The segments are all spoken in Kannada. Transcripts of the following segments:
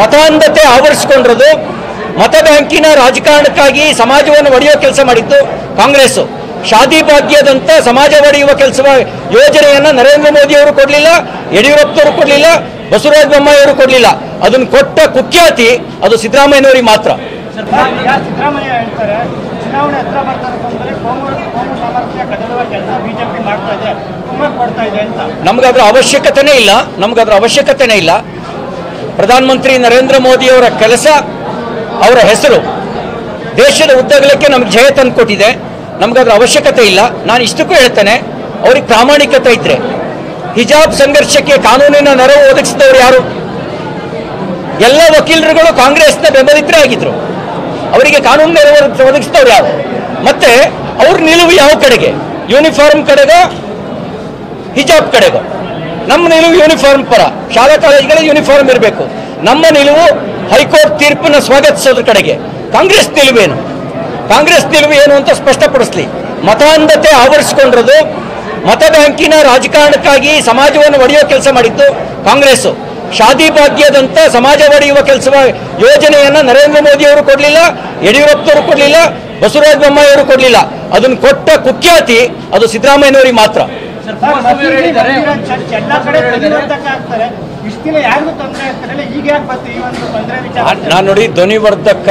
ಮತಾಂಧತೆ ಆವರಿಸಿಕೊಂಡಿರೋದು ಮತ ಬ್ಯಾಂಕಿನ ರಾಜಕಾರಣಕ್ಕಾಗಿ ಸಮಾಜವನ್ನು ಒಡೆಯುವ ಕೆಲಸ ಮಾಡಿದ್ದು ಕಾಂಗ್ರೆಸ್ ಶಾದಿ ಭಾಗ್ಯದಂತ ಸಮಾಜ ಒಡೆಯುವ ಕೆಲಸ ಯೋಜನೆಯನ್ನ ನರೇಂದ್ರ ಮೋದಿ ಅವರು ಕೊಡಲಿಲ್ಲ ಯಡಿಯೂರಪ್ಪನವರು ಕೊಡಲಿಲ್ಲ ಬಸವರಾಜ ಬೊಮ್ಮಾಯಿಯವರು ಕೊಡಲಿಲ್ಲ ಅದನ್ನು ಕೊಟ್ಟ ಕುಖ್ಯಾತಿ ಅದು ಸಿದ್ದರಾಮಯ್ಯನವರಿಗೆ ಮಾತ್ರ ಈಗ ಸಿದ್ದರಾಮಯ್ಯ ಹೇಳ್ತಾರೆ ಚುನಾವಣೆ ಹತ್ರ ಬರ್ತಾರೆ ಅಂತಂದ್ರೆ ಕೋಮು ಕೋಮು ಸಾಮರ್ಥ್ಯ ಕದಡುವ ಕೆಲಸ ಬಿಜೆಪಿ ಮಾಡ್ತಾ ಇದೆ ತುಂಬ ಕೊಡ್ತಾ ಇದೆ ಅಂತ ನಮಗದ್ರ ಅವಶ್ಯಕತೆನೇ ಇಲ್ಲ ನಮಗದ್ರ ಅವಶ್ಯಕತೆನೇ ಇಲ್ಲ ಪ್ರಧಾನಮಂತ್ರಿ ನರೇಂದ್ರ ಮೋದಿಯವರ ಕೆಲಸ ಅವರ ಹೆಸರು ದೇಶದ ಉದ್ದಗಲಕ್ಕೆ ನಮಗೆ ಜಯ ತಂದು ಕೊಟ್ಟಿದೆ ನಮಗದ್ರ ಅವಶ್ಯಕತೆ ಇಲ್ಲ ನಾನು ಇಷ್ಟಕ್ಕೂ ಹೇಳ್ತೇನೆ ಅವ್ರಿಗೆ ಪ್ರಾಮಾಣಿಕತೆ ಇದ್ರೆ ಹಿಜಾಬ್ ಸಂಘರ್ಷಕ್ಕೆ ಕಾನೂನಿನ ನೆರವು ಒದಗಿಸಿದವರು ಯಾರು ಎಲ್ಲ ವಕೀಲರುಗಳು ಕಾಂಗ್ರೆಸ್ನ ಬೆಂಬಲಿತರೇ ಆಗಿದ್ರು ಅವರಿಗೆ ಕಾನೂನು ನೆರವು ಒದಗಿಸ್- ಒದಗಿಸಿದವರು ಯಾರು ಮತ್ತೆ ಅವ್ರ ನಿಲುವು ಯಾವ ಕಡೆಗೆ ಯೂನಿಫಾರ್ಮ್ ಕಡೆಗ ಹಿಜಾಬ್ ಕಡೆಗೋ ನಮ್ಮ ನಿಲುವು ಯೂನಿಫಾರ್ಮ್ ಪರ ಶಾಲಾ ಕಾಲೇಜುಗಳ ಯೂನಿಫಾರ್ಮ್ ಇರಬೇಕು ನಮ್ಮ ನಿಲುವು ಹೈಕೋರ್ಟ್ ತೀರ್ಪನ್ನು ಸ್ವಾಗತಿಸೋದ್ರ ಕಡೆಗೆ ಕಾಂಗ್ರೆಸ್ ನಿಲುವೇನು ಕಾಂಗ್ರೆಸ್ ನಿಲುವು ಏನು ಅಂತ ಸ್ಪಷ್ಟಪಡಿಸ್ಲಿ ಮತಾಂಧತೆ ಆವರಿಸಿಕೊಂಡಿರೋದು ಮತ ಬ್ಯಾಂಕಿನ ರಾಜಕಾರಣಕ್ಕಾಗಿ ಸಮಾಜವನ್ನು ಒಡೆಯುವ ಕೆಲಸ ಮಾಡಿದ್ದು ಕಾಂಗ್ರೆಸ್ ಶಾದಿ ಭಾಗ್ಯದಂತ ಸಮಾಜ ಒಡೆಯುವ ಕೆಲಸ ಯೋಜನೆಯನ್ನ ನರೇಂದ್ರ ಮೋದಿ ಅವರು ಕೊಡಲಿಲ್ಲ ಯಡಿಯೂರಪ್ಪನವರು ಕೊಡಲಿಲ್ಲ ಬಸವರಾಜ ಬೊಮ್ಮಾಯಿಯವರು ಕೊಡಲಿಲ್ಲ ಅದನ್ನು ಕೊಟ್ಟ ಕುಖ್ಯಾತಿ ಅದು ಸಿದ್ದರಾಮಯ್ಯನವರಿಗೆ ಮಾತ್ರ ಚರ್ಚ್ ಎಲ್ಲ ಕಡೆ ಪ್ರತಿರೋಧಕ ಆಗ್ತಾರೆ ಇಷ್ಟು ದಿನ ಯಾರಿಗೂ ತೊಂದರೆ ಆಗ್ತಾರಲ್ಲ ಈಗ ಯಾಕೆ ಬಂತು ಈ ಒಂದು ತೊಂದರೆ ವಿಚಾರ ನಾನು ನೋಡಿ ಧ್ವನಿವರ್ಧಕ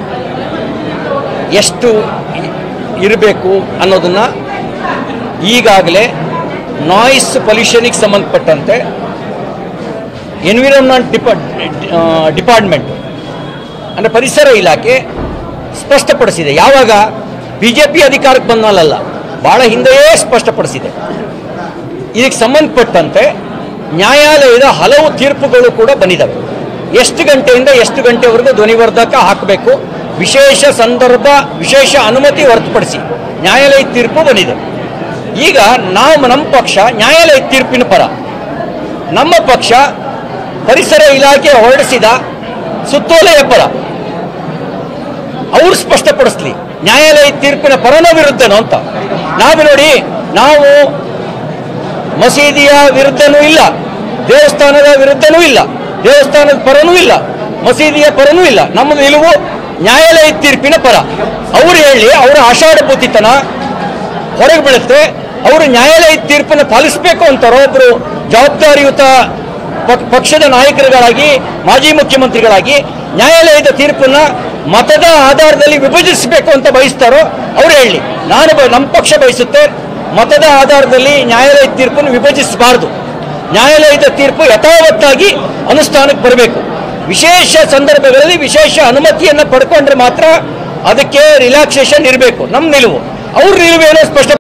ಎಷ್ಟು ಇರಬೇಕು ಅನ್ನೋದನ್ನ ಈಗಾಗಲೇ ನಾಯ್ಸ್ ಪೊಲ್ಯೂಷನಿಗೆ ಸಂಬಂಧಪಟ್ಟಂತೆ ಎನ್ವಿರಾನ್ಮೆಂಟ್ ಡಿಪಾ ಡಿಪಾರ್ಟ್ಮೆಂಟ್ ಅಂದರೆ ಪರಿಸರ ಇಲಾಖೆ ಸ್ಪಷ್ಟಪಡಿಸಿದೆ ಯಾವಾಗ ಬಿ ಜೆ ಪಿ ಅಧಿಕಾರಕ್ಕೆ ಬಂದಲ್ಲ ಭಾಳ ಹಿಂದೆಯೇ ಸ್ಪಷ್ಟಪಡಿಸಿದೆ ಇದಕ್ಕೆ ಸಂಬಂಧಪಟ್ಟಂತೆ ನ್ಯಾಯಾಲಯದ ಹಲವು ತೀರ್ಪುಗಳು ಕೂಡ ಬಂದಿದ್ದಾವೆ ಎಷ್ಟು ಗಂಟೆಯಿಂದ ಎಷ್ಟು ಗಂಟೆವರೆಗೂ ಧ್ವನಿವರ್ಧಕ ಹಾಕಬೇಕು ವಿಶೇಷ ಸಂದರ್ಭ ವಿಶೇಷ ಅನುಮತಿ ಹೊರತುಪಡಿಸಿ ನ್ಯಾಯಾಲಯ ತೀರ್ಪು ಬಂದಿದೆ ಈಗ ನಾವು ನಮ್ಮ ಪಕ್ಷ ನ್ಯಾಯಾಲಯ ತೀರ್ಪಿನ ಪರ ನಮ್ಮ ಪಕ್ಷ ಪರಿಸರ ಇಲಾಖೆ ಹೊರಡಿಸಿದ ಸುತ್ತೋಲೆಯ ಪರ ಅವ್ರು ಸ್ಪಷ್ಟಪಡಿಸ್ಲಿ ನ್ಯಾಯಾಲಯ ತೀರ್ಪಿನ ಪರನ ವಿರುದ್ಧನೋ ಅಂತ ನಾವು ನೋಡಿ ನಾವು ಮಸೀದಿಯ ವಿರುದ್ಧನೂ ಇಲ್ಲ ದೇವಸ್ಥಾನದ ವಿರುದ್ಧನೂ ಇಲ್ಲ ದೇವಸ್ಥಾನದ ಪರನೂ ಇಲ್ಲ ಮಸೀದಿಯ ಪರನೂ ಇಲ್ಲ ನಮ್ಮ ನಿಲುವು ನ್ಯಾಯಾಲಯ ತೀರ್ಪಿನ ಪರ ಅವ್ರು ಹೇಳಿ ಅವರ ಆಷಾಢಭೂತಿತನ ಹೊರಗೆ ಬೀಳುತ್ತೆ ಅವರು ನ್ಯಾಯಾಲಯ ತೀರ್ಪನ್ನು ಪಾಲಿಸಬೇಕು ಅಂತಾರೋ ಒಬ್ಬರು ಜವಾಬ್ದಾರಿಯುತ ಪಕ್- ಪಕ್ಷದ ನಾಯಕರುಗಳಾಗಿ ಮಾಜಿ ಮುಖ್ಯಮಂತ್ರಿಗಳಾಗಿ ನ್ಯಾಯಾಲಯದ ತೀರ್ಪನ್ನ ಮತದ ಆಧಾರದಲ್ಲಿ ವಿಭಜಿಸಬೇಕು ಅಂತ ಬಯಸ್ತಾರೋ ಅವ್ರು ಹೇಳಿ ನಾನು ಬ- ನಮ್ಮ ಪಕ್ಷ ಬಯಸುತ್ತೆ ಮತದ ಆಧಾರದಲ್ಲಿ ನ್ಯಾಯಾಲಯ ತೀರ್ಪನ್ನು ವಿಭಜಿಸಬಾರದು ನ್ಯಾಯಾಲಯದ ತೀರ್ಪು ಯಥಾವತ್ತಾಗಿ ಅನುಷ್ಠಾನಕ್ಕೆ ಬರಬೇಕು ವಿಶೇಷ ಸಂದರ್ಭಗಳಲ್ಲಿ ವಿಶೇಷ ಅನುಮತಿಯನ್ನು ಪಡ್ಕೊಂಡ್ರೆ ಮಾತ್ರ ಅದಕ್ಕೆ ರಿಲ್ಯಾಕ್ಸೇಷನ್ ಇರಬೇಕು ನಮ್ಮ ನಿಲುವು ಅವ್ರ ನಿಲುವೇನೋ ಸ್ಪಷ್ಟ